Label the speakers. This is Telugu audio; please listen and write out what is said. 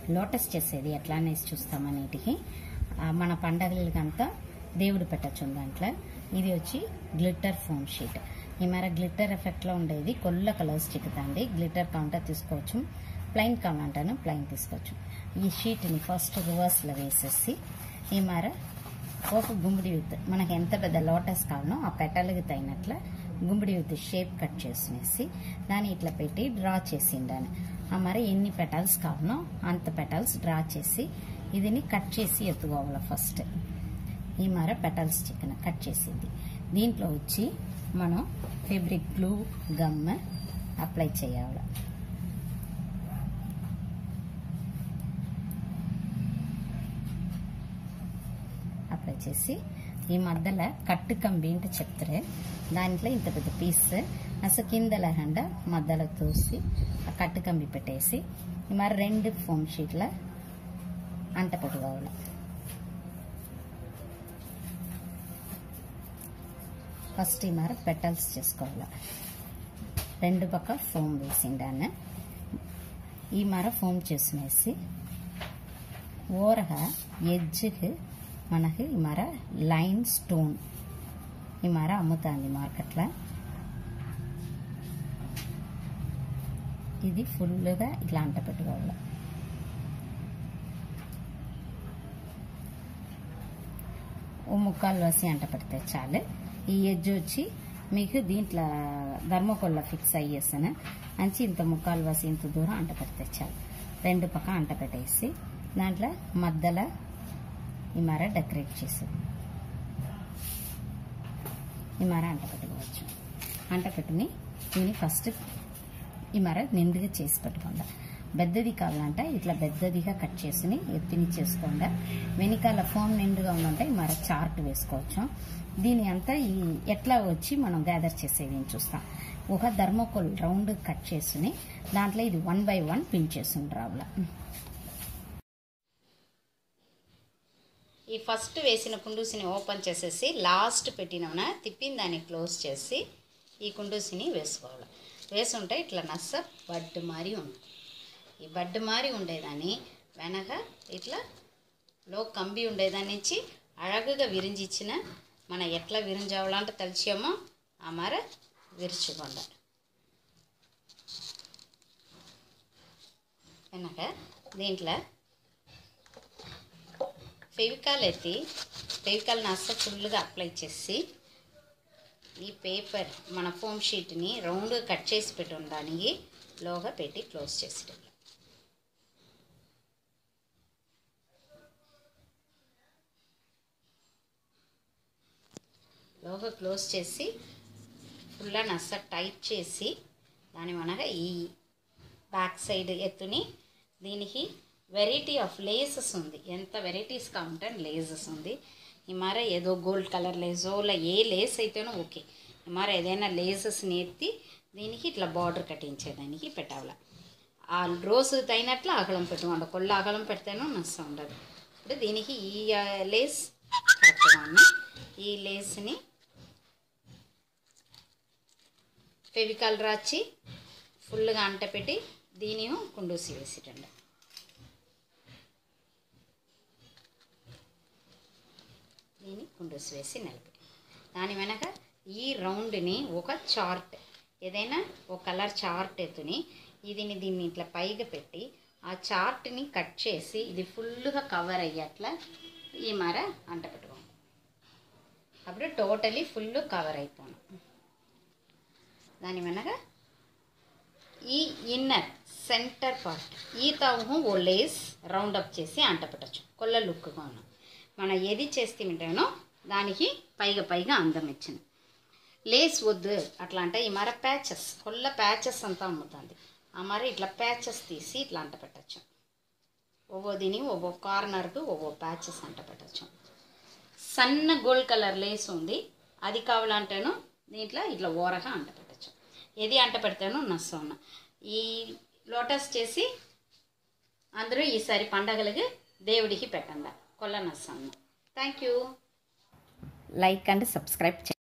Speaker 1: లోటస్ చేసేది ఎట్లా అనేసి చూస్తామనేటికి ఆ, మన పండగలకంతా దేవుడు పెట్టచ్చు దాంట్లో ఇది వచ్చి గ్లిట్టర్ ఫోమ్ షీట్ ఈ మేర గ్లిట్టర్ ఎఫెక్ట్లో ఉండేది కొల్ల కలర్స్ చిక్కుతాండి గ్లిట్టర్ కౌంటర్ తీసుకోవచ్చు ప్లెయిన్ కావాలంటాను ప్లెయిన్ తీసుకోవచ్చు ఈ షీట్ని ఫస్ట్ రివర్స్లో వేసేసి ఈ మేర ఒక గుమ్మడి విత్ మనకి ఎంత పెద్ద లోటస్ కావాలో ఆ పెటల్కి తగినట్ల గుమ్మడి విత్ షేప్ కట్ చేసినేసి దాన్ని ఇట్లా పెట్టి డ్రా చేసిండాను ఆ మరి ఎన్ని పెటల్స్ కావాలో అంత పెటల్స్ డ్రా చేసి ఇదిని కట్ చేసి ఎత్తుకోవాలి ఫస్ట్ ఈ మర పెటల్స్ చికెన్ కట్ చేసింది దీంట్లో వచ్చి మనం ఫెబ్రిక్ గ్లూ గమ్ అప్లై చేయాలి అప్లై చేసి ఈ మధ్యలో కట్టు కంబి అంటే చెప్తారే దాంట్లో ఇంత పెద్ద పీస్ అసలు కింద లేకుండా మధ్యలో తోసి ఆ కట్టు కంబి పెట్టేసి ఈ మరి రెండు ఫోమ్ షీట్ల అంట పెట్టుకోవాలి ఫస్ట్ ఈ మరి పెటల్స్ చేసుకోవాలి రెండు పక్క ఫోమ్ వేసిండాను ఈ మర ఫోమ్ చేసుకునేసి ఓరగా ఎడ్జ్కి మనకి ఈ మర లైన్ స్టోన్ ఈ మర అమ్ముతుంది మార్కెట్లో ఇది ఫుల్గా ఇట్లా అంట పెట్టుకోవాలి ఓ ముక్కాలు వసి అంట పెడితే చాలు ఈ ఎడ్జ్ వచ్చి మీకు దీంట్లో ధర్మకొల్ల ఫిక్స్ అయ్యేసాను అంచి ఇంత ముక్కాలు వసి ఇంత దూరం అంట పెడితే చాలు రెండు పక్క అంట పెట్టేసి దాంట్లో మధ్యలో ఈ మర డెకరేట్ చేసి ఈ మర అంట పెట్టుకోవచ్చు అంట పెట్టుని దీన్ని ఫస్ట్ ఈ మర నిండుగా చేసి పెట్టుకోండి పెద్దది కావాలంటే ఇట్లా పెద్దదిగా కట్ చేసుకుని ఎత్తిని చేసుకోండి వెనకాల ఫోమ్ నిండుగా ఉందంటే ఈ మర చార్ట్ వేసుకోవచ్చు దీని అంతా ఈ ఎట్లా వచ్చి మనం గ్యాదర్ చేసేది అని చూస్తాం ఒక ధర్మకోల్ రౌండ్ కట్ చేసుకుని దాంట్లో ఇది వన్ బై వన్ పిన్ చేసిండు రావుల
Speaker 2: ఈ ఫస్ట్ వేసిన కుండూసిని ఓపెన్ చేసేసి లాస్ట్ పెట్టినవన తిప్పిన దాన్ని క్లోజ్ చేసి ఈ కుండూసిని వేసుకోవాలి వేసుంటే ఇట్లా నస్స బడ్డు మారి ఉంది ఈ బడ్డు మారి ఉండేదాన్ని వెనక ఇట్లా లో కంబి ఉండేదాని నుంచి అழగుగా విరించిచ్చిన మన ఎట్లా విరించవాలంటే తెలిసామో ఆ మర విరుచుకోండి వెనక దీంట్లో ఫెవికాల్ ఎత్తి ఫెవికాల్ నస్స ఫుల్గా అప్లై చేసి ఈ పేపర్ మన ఫోమ్ షీట్ని రౌండ్గా కట్ చేసి పెట్టి ఉండడానికి లోగా పెట్టి క్లోజ్ చేసేటప్పుడు లోగా క్లోజ్ చేసి ఫుల్గా నస్స టైట్ చేసి దాని మనగా ఈ బ్యాక్ సైడ్ ఎత్తుని దీనికి వెరైటీ ఆఫ్ లేసెస్ ఉంది ఎంత వెరైటీస్ కావాలంటే లేసెస్ ఉంది ఈ మర ఏదో గోల్డ్ కలర్ లేసో ఇలా ఏ లేస్ అయితేనో ఓకే ఈ మర ఏదైనా లేసెస్ని ఎత్తి దీనికి ఇట్లా బార్డర్ కట్టించేదానికి పెట్టాలి ఆ రోజు తగినట్లు అగలం పెట్టుకోండి కొల్ల అగలం పెడితేనో నష్టం ఉండదు ఇప్పుడు దీనికి ఈ ఆ, లేస్ కరెక్ట్గా ఉన్నాయి ఈ లేస్ని ఫెవికాల్ రాచి ఫుల్గా అంట పెట్టి దీని కుండూసి వేసిటండి దీన్ని కుండూసి వేసి నిలిపి దాని వెనక ఈ రౌండ్ని ఒక చార్ట్ ఏదైనా ఒక కలర్ చార్ట్ ఎత్తుని ఇదిని దీన్ని ఇట్లా పైగా పెట్టి ఆ చార్ట్ని కట్ చేసి ఇది ఫుల్గా కవర్ అయ్యేట్లా ఈ మర అంట పెట్టుకోండి అప్పుడు టోటలీ ఫుల్ కవర్ అయిపోను దాని వెనక ఈ ఇన్నర్ సెంటర్ పార్ట్ ఈ తావు ఓ లేస్ రౌండ్ అప్ చేసి అంట పెట్టచ్చు కొల్ల లుక్గా ఉన్న మనం ఏది చేస్తే వింటానో దానికి పైగా పైగా అందం ఇచ్చింది లేస్ వద్దు అట్లా అంటే ఈ మర ప్యాచెస్ కొల్ల ప్యాచెస్ అంతా అమ్ముతుంది ఆ మర ఇట్లా ప్యాచెస్ తీసి ఇట్లా అంట పెట్టచ్చు ఒவ்வொ దీని ఒவ்வொ కార్నర్కు ఒவ்வொ ప్యాచెస్ అంట పెట్టచ్చు సన్న గోల్డ్ కలర్ లేస్ ఉంది అది కావాలంటేను దీంట్లో ఇట్లా ఓరగా అంట పెట్టచ్చు ఏది అంట పెడతానో నస్సన్న ఈ లోటస్ చేసి అందరూ ఈసారి పండగలకి దేవుడికి పెట్టండి కొల్ల నస్సన్న thank you
Speaker 1: like and subscribe